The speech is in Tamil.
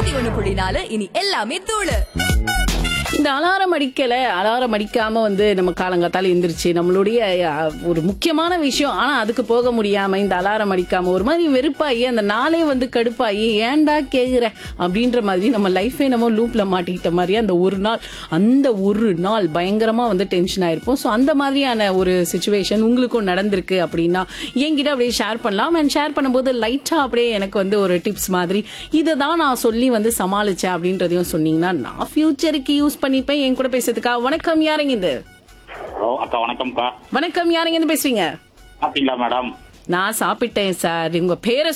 நூத்தி ஒண்ணு புள்ளி நாலு இனி எல்லாமே தூளு இந்த அலாரம் அடிக்கல அலாரம் அடிக்காம வந்து நம்ம காலங்காத்தால எந்திரிச்சு நம்மளுடைய அஹ், ஒரு முக்கியமான விஷயம் ஆனா அதுக்கு போக முடியாம இந்த அலாரம் அடிக்காம ஒரு மாதிரி வெறுப்பாகி அந்த நாளே வந்து கடுப்பாகி ஏன்டா கேக்குற அப்படின்ற மாதிரி நம்ம லைஃபே நம்ம லூப்ல மாட்டிக்கிட்ட மாதிரி அந்த ஒரு நாள் அந்த ஒரு நாள் பயங்கரமா வந்து டென்ஷன் ஆயிருப்போம் ஸோ அந்த மாதிரியான ஒரு சுச்சுவேஷன் உங்களுக்கும் நடந்திருக்கு அப்படின்னா என்கிட்ட அப்படியே ஷேர் பண்ணலாம் அண்ட் ஷேர் பண்ணும்போது லைட்டா அப்படியே எனக்கு வந்து ஒரு டிப்ஸ் மாதிரி இதை தான் நான் சொல்லி வந்து சமாளிச்சேன் அப்படின்றதையும் சொன்னீங்கன்னா நான் ஃபியூச்சருக்கு யூஸ் பண்ணிப்பேன் என் கூட பேசுறதுக்கா வணக்கம் யாருங்க இது ஹலோ அக்கா வணக்கம்க்கா வணக்கம் யாருங்க இருந்து பேசுறீங்க சாப்பிட்டீங்களா மேடம் நான் சாப்பிட்டேன் சார் உங்க பேரை